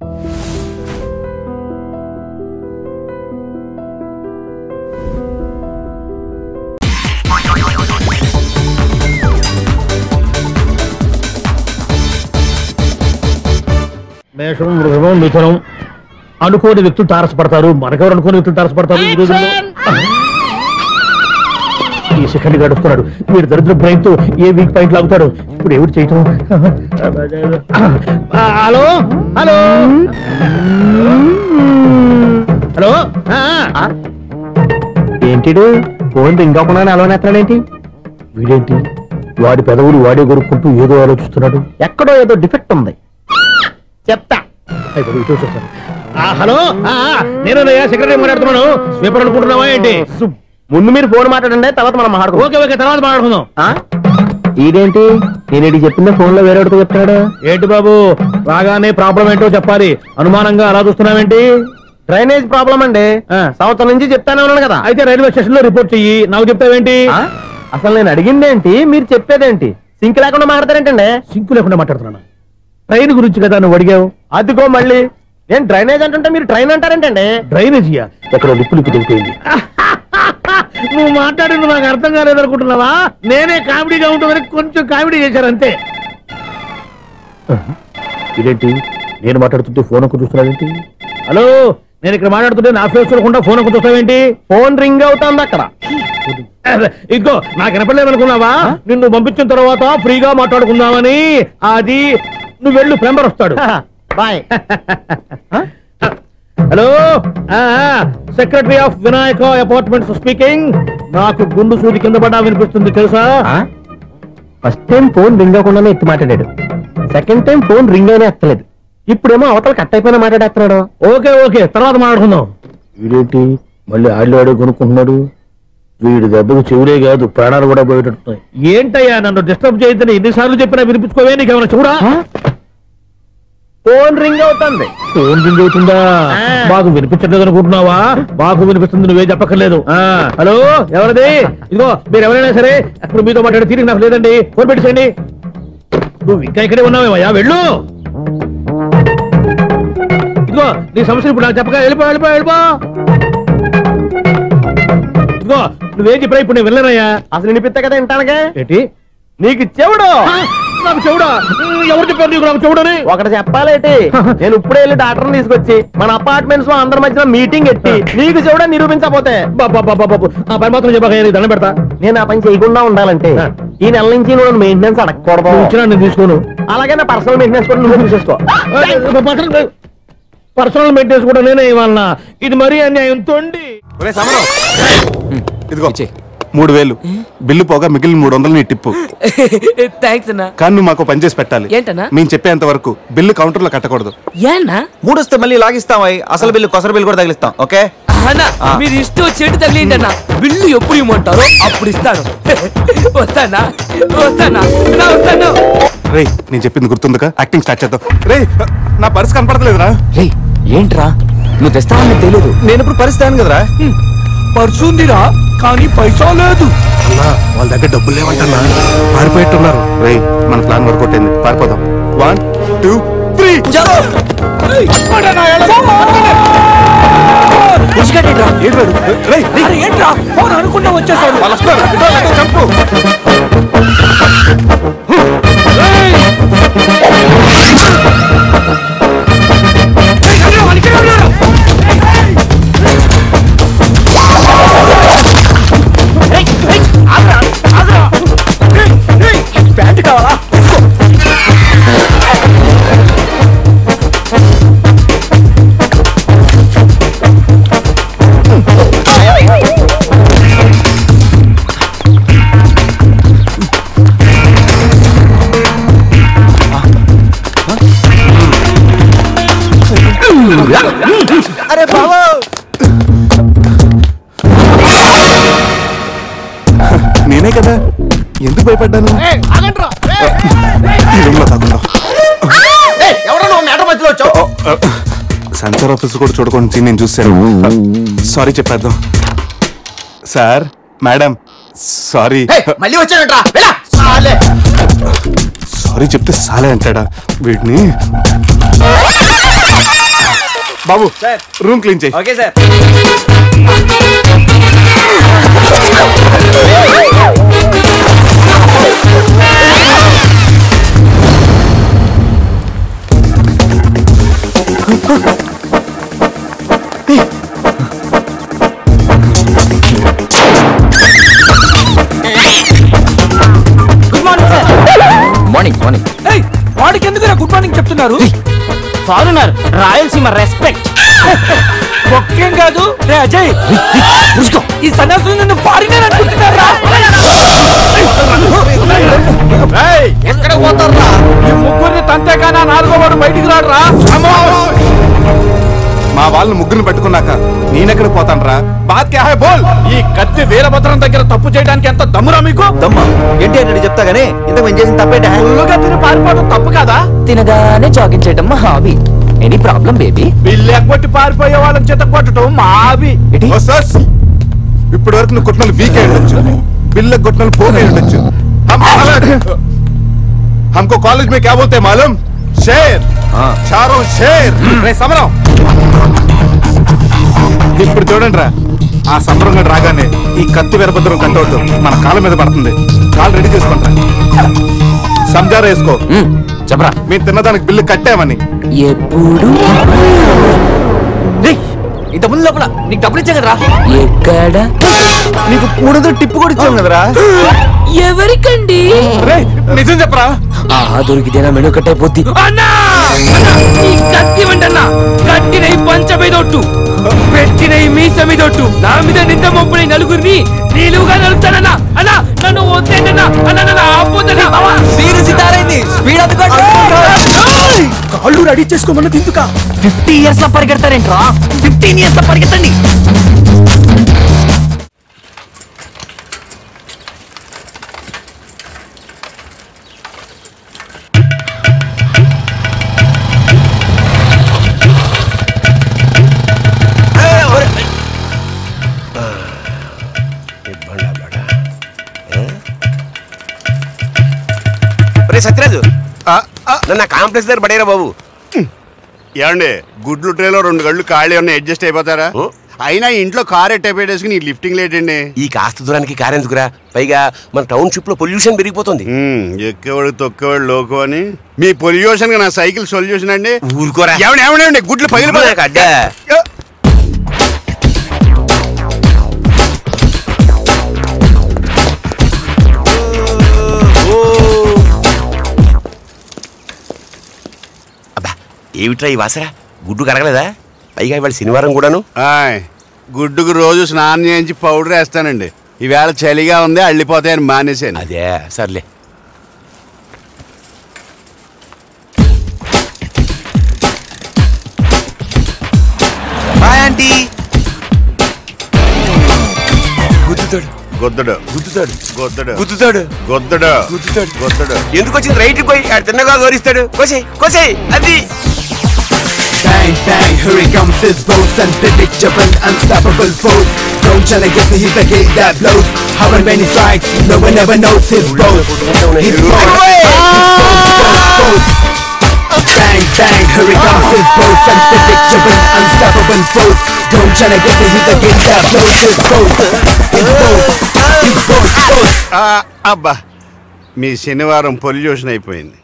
మేషం మృగం మిథునం అనుకోని వ్యక్తులు తారసపడతారు మనకెవరు అనుకోని వ్యక్తులు తారసపడతారు ఈ రోజుల్లో ఈ శిఖండి గడుపుతున్నాడు వీడు దరిద్ర బ్రెయిన్ తో ఏ వీక్ పాయింట్ లాగుతాడు ఇప్పుడు ఎవరు చేయటం ఆ, హలో హలో హలో ఆ, ఆ. ఏంటిడు ఫోన్ రింగ్ అవ్వకుండా అలవనేస్తాడేంటి వీడేంటి వాడి పెదవులు వాడే కొరుక్కుంటూ ఏదో ఆలోచిస్తున్నాడు ఎక్కడో ఏదో డిఫెక్ట్ ఉంది చెప్తా అయిపోయి ఇటు వచ్చేసాను. ఆ, హలో ఆ, ఆ, నేనన్నయ్య సెక్రటరీ మాట్లాడుతున్నాను స్వీపర్ అనుకుంటున్నావా ఏంటి ముందు మీరు ఫోన్ మాట్లాడండి తర్వాత మనం మాట్లాడుకో ఓకే ఓకే తర్వాత మాట్లాడుకుందాం ఇదేంటి నేను ఇది చెప్పిందే ఫోన్ లో వేరే వాడితో చెప్తున్నాడు ఏంటి బాబు రాగానే ప్రాబ్లం ఏంటో చెప్పాలి అనుమానంగా అలా చూస్తున్నావేంటి డ్రైనేజ్ ప్రాబ్లం అండి ఆ. సంవత్సరం నుంచి చెప్తానే ఉన్నాను కదా అయితే రైల్వే స్టేషన్ లో రిపోర్ట్ చెయ్యి నాకు చెప్తావేంటి ఆ? అసలు నేను అడిగిందేంటి మీరు చెప్పేదేంటి సింక్ లేకుండా మాట్లాడతారేంటండి సింకు లేకుండా మాట్లాడుతున్నాను ట్రైన్ గురించి కదా నువ్వు అడిగావు అదిగో మళ్ళీ నేను డ్రైనేజ్ అంటుంటే మీరు ట్రైన్ అంటారేంటండి డ్రైనేజీయా ఎక్కడ లిప్పు లిప్పు దిగిపోయింది నువ్వు మాట్లాడింది నాకు అర్థం కాలేదనుకుంటున్నావా నేనే కామెడీగా ఉంటుందని కొంచెం కామెడీ చేశారు అంతే ఇదేంటి నేను మాట్లాడుతుంటే ఫోన్ ఒక్క చూస్తున్నావేంటి హలో నేను ఇక్కడ మాట్లాడుతుంటే నా ఫేస్ చూడకుండా ఫోన్ ఒక్క చూస్తావేంటి ఫోన్ రింగ్ అవుతుంది అక్కడ ఇదిగో నాకు వినపడలేదు అనుకున్నావా నిన్ను పంపించిన తర్వాత ఫ్రీగా మాట్లాడుకుందామని అది నువ్వు వెళ్ళు ప్లంబర్ వస్తాడు bye hello secretary of Vinayaka apartments speaking నాకు గుండు సూది కింద పడ్డా వినిపిస్తుంది తెలుసా ఫస్ట్ టైం ఫోన్ రింగ్ అవ్వకుండానే ఎత్తి మాట్లాడాడు సెకండ్ టైం ఫోన్ రింగ్ అయినా ఎత్తలేదు ఇప్పుడేమో అవతల కట్ అయిపోయినా మాట్లాడేస్తున్నాడు ఓకే ఓకే తర్వాత మాట్లాడుకుందాం వీడేంటి మళ్ళీ ఆడిలో ఆడే కొనుక్కుంటున్నాడు వీడి దెబ్బకు చెవులే కాదు ప్రాణాలు కూడా పోయేటట్టున్నాయి ఏంటయ్యా నన్ను డిస్టర్బ్ చేయొద్దని ఎన్నిసార్లు చెప్పినా వినిపించుకోవే నీకేమైనా చూడా ఫోన్ రింగ్ అవుతుంది ఫోన్ రింగ్ అవుతుందా ఆ. మాకు వినిపించట్లేదు అనుకుంటున్నావా మాకు వినిపిస్తుంది నువ్వే చెప్పక్కర్లేదు ఆ, హలో ఎవరిది ఇదిగో మీరు ఎవరైనా సరే ఇప్పుడు మీతో మాట్లాడే తీరిక నాకు లేదండి ఫోన్ పెట్టేసేయండి నువ్వు ఇంకా ఇక్కడే ఉన్నావేమయ్యా వెళ్ళు ఇదిగో నీ సమస్య ఇప్పుడు నాకు చెప్పగా వెళ్ళిపో వెళ్ళిపో వెళ్ళిపో ఇదిగో నువ్వేం చెప్పరా ఇప్పుడు నేను వెళ్ళనయ్యా అసలు వినిపిస్తా కదా వింటానుగా ఏంటి నీకు చెవుడు ఆ, నాకు చెవుడా ఉమ్, ఎవరు చెప్పారు నీకు నాకు చెవుడని ఒకటి చెప్పాలేటి నేను ఇప్పుడే వెళ్ళి డాక్టర్ తీసుకొచ్చి మన అపార్ట్మెంట్స్ లో అందరి మధ్యన మీటింగ్ ఎట్టి నీకు చెవుడా నిరూపించకపోతే బాబా బాబా బాబు ఆ పని మాత్రం చెప్పక నీకు దండం పెడతా నేను ఆ పని చేయకుండా ఉండాలంటే ఆ. ఈ నెల నుంచి నువ్వు మెయింటెనెన్స్ అడగకూడదు నువ్వు ఇచ్చినా నేను తీసుకోను అలాగే నా పర్సనల్ మెయింటెనెన్స్ కూడా నువ్వు చూసేసుకో పర్సనల్ మెయింటెనెన్స్ కూడా నేనే ఇవ్వాలన్నా ఇది మరీ అన్యాయం తొండి ఒరే సమరం ఇదిగో మూడు వేలు బిల్లు పోగా మిగిలిన మూడు వందలు నీ టిప్పు థ్యాంక్స్ అన్నా కానీ నువ్వు మాకు పని చేసి పెట్టాలి ఏంటన్నా? మేము చెప్పేంత వరకు బిల్లు కౌంటర్ లో కట్టకూడదు ఏనా మూడు వస్తే మళ్ళీ లాగిస్తాం అయ్. అసలు బిల్లు కొసర బిల్లు కూడా తగిలిస్తాం ఓకే అన్నా మీరు ఇష్టం చెట్టు తగిలిండి అన్న బిల్లు ఎప్పుడు ఇమ్మంటారో అప్పుడు ఇస్తాను వస్తానా వస్తానా నా వస్తాను రే నేను చెప్పింది గుర్తుందిగా యాక్టింగ్ స్టార్ట్ చేద్దాం రే నా పర్స్ కనపడలేదురా రే ఏంట్రా నువ్వు తెస్తావని తెలియదు నేను ఇప్పుడు పరిస్థితి కదరా పర్సు ఉందిరా కానీ పైసా లేదు వాళ్ళ దగ్గర డబ్బులు లేవంటన్నా పారిపోయేట్టున్నారు రే మన ప్లాన్ వర్కౌట్ అయింది పారిపోదాం వన్ టూ త్రీ ఉసిగట్టేట్రా. ఏంట్రాడు? రేయ్, రేయ్, అరే ఏంట్రా ఫోన్ అనుకుంటా వచ్చేసాడు వాళ్ళు వస్తున్నారు. ఇదో, ఇదో, చంపు. ప్యాంట్ కావాలా అరే బాబు నేనే కదా ఎందుకు భయపడ్డాను ఈ రూమ్ లో కాకుండా ఎవరో నువ్వు మేట మధ్యలో వచ్చావు సెన్సార్ ఆఫీస్ కూడా చూడకుండా నేను చూశాను సారీ చెప్పేద్దాం సార్ మేడం సారీ హే, మళ్ళీ వచ్చానంట్రా వెళ్ళా సాలే. సారీ చెప్తే సాలే అంటాడా వీడిని బాబు రూమ్ క్లీన్ చేయి okay sir good morning sir morning morning ఏయ్ వాడికి ఎందుకు గుడ్ మార్నింగ్ చెప్తున్నారు ఫారినర్ రాయలసీమ రెస్పెక్ట్ ఒక్కేం కాదు రే అజయ్ ఈ సన్యాసులు నిన్ను ఫారినర్ అనుకుంటున్నారా ఎక్కడ పోతారా ఈ ముగ్గురిని తంతేగానా నాలుగో వాడు బయటికి రాడురా మా వాళ్ళని ముగ్గురిని పెట్టుకున్నాక నేనెక్కడ పోతాను బాత్ క్యా హై బోల్ ఈ కత్తి వీరభద్రం దగ్గర తప్పు చేయడానికి ఎంత దమ్మురా మీకు దమ్మా ఏంటి అంటే చెప్తా గానీ ఇంతకు మేము చేసిన తప్పేట ఫుల్లుగా తిని పారిపోవడం తప్పు కదా తినగానే జాగింగ్ చేయడం మా hobby any problem baby bill ఎగ్గొట్టి పారిపోయే వాళ్ళని చేత కొట్టడం మా హాబీ ఓ సర్స్ ఇప్పటి వరకు నువ్వు కొట్టిన వీక్ అయి ఉండొచ్చు బిల్ల కొట్టిన పోక్ అయి ఉండొచ్చు हम अलग हमको कॉलेज में क्या बोलते हैं मालूम शेर चारों शेर రే సమరం ఇప్పుడు చూడండి రా ఆ సంబరంగా రాగానే ఈ కత్తి వీరభద్రం కట్టవద్దు మన కాళ్ళ మీద పడుతుంది కాళ్ళు రెడీ చేసుకుంటా సంజారా వేసుకో చెప్పరా మేము తిన్నదానికి బిల్లు కట్టామని ఎప్పుడు ఇంత ముందు లోపల నీకు డబ్బులు ఇచ్చాం కదరా ఎక్కడ నీకు కూడదు టిప్పు కూడా ఇచ్చాం కదరా ఎవరికండి రే నిజం చెప్పరా ఆహా దొరికితేనా మెను కట్ అయిపోద్ది అన్నా అన్నా, ఈ కత్తి వెంటన్నా కట్టిన ఈ పంచ మీదొట్టు పెట్టిన ఈ మీస మీదొట్టు నా మీద నింద మొప్పుని నలుగురిని నీలుగా నలుగుతానన్నా అన్నా నన్ను వద్దేంటన్నా అన్నా నన్ను ఆపోతన్నా సీరియస్ తారైంది స్పీడ్ అందుకోండి కాళ్ళు రెడీ చేసుకోమన్నది ఎందుకా ఫిఫ్టీ ఇయర్స్ లో పరిగెడతారేంట్రా ఫిఫ్టీన్ ఇయర్స్ లో పరిగెత్తండి రే సత్యరాజు నన్ను కాంప్లెక్స్ దగ్గర పడేరా బాబు ఏమండి గుడ్లు ట్రేలో రెండు గళ్ళు ఖాళీ ఉన్నాయి అడ్జస్ట్ అయిపోతారా ఓ. అయినా ఇంట్లో కార్ ఎట్ట పెట్టేసుకుని ఈ లిఫ్టింగ్ లేట్ అండి ఈ కాస్త దూరానికి కారు ఎందుకురా పైగా మన టౌన్షిప్ లో పొల్యూషన్ పెరిగిపోతుంది ఎక్కేవాడు తొక్కేవాడు లోకో అని మీ పొల్యూషన్ నా సైకిల్ సొల్యూషన్ అండి ఊరుకోరా ఏమండి ఏమండి ఏమండి? గుడ్లు పగిలిపోయి నాకు అడ్డా అబ్బా ఏమిట్రా ఈ వాసన గుడ్డు కరగలేదా పైగా ఇవాళ శనివారం కూడాను ఆయ్, గుడ్డుకు రోజు స్నానం చేయించి పౌడర్ వేస్తానండి ఈవేళ చలిగా ఉంది అల్లిపోతాయని మానేశాను అదే సర్లే బాయ్ ఆంటీ గుద్దుతాడు గొద్దడు గుద్దుతాడు గొద్దడు గుద్దుతాడు గొద్దడు గుద్దుతాడు గొద్దడు ఎందుకు వచ్చింది రైట్ పోయి ఆడు తిన్నగా గౌరిస్తాడు కోసే కోసే అది Bang, bang, here he comes his boast Unpredictable, unstoppable foes Don't try to guess that he's the gate that blows How and when he strikes, no one ever knows his boast His boast, boast, boast, boast Bang, bang, here he comes his boast Unpredictable, unstoppable foes Don't try to guess that he's the gate that blows his boast His boast, his boast, boast ఆ, అబ్బా మీ శనివారం pollution అయిపోయింది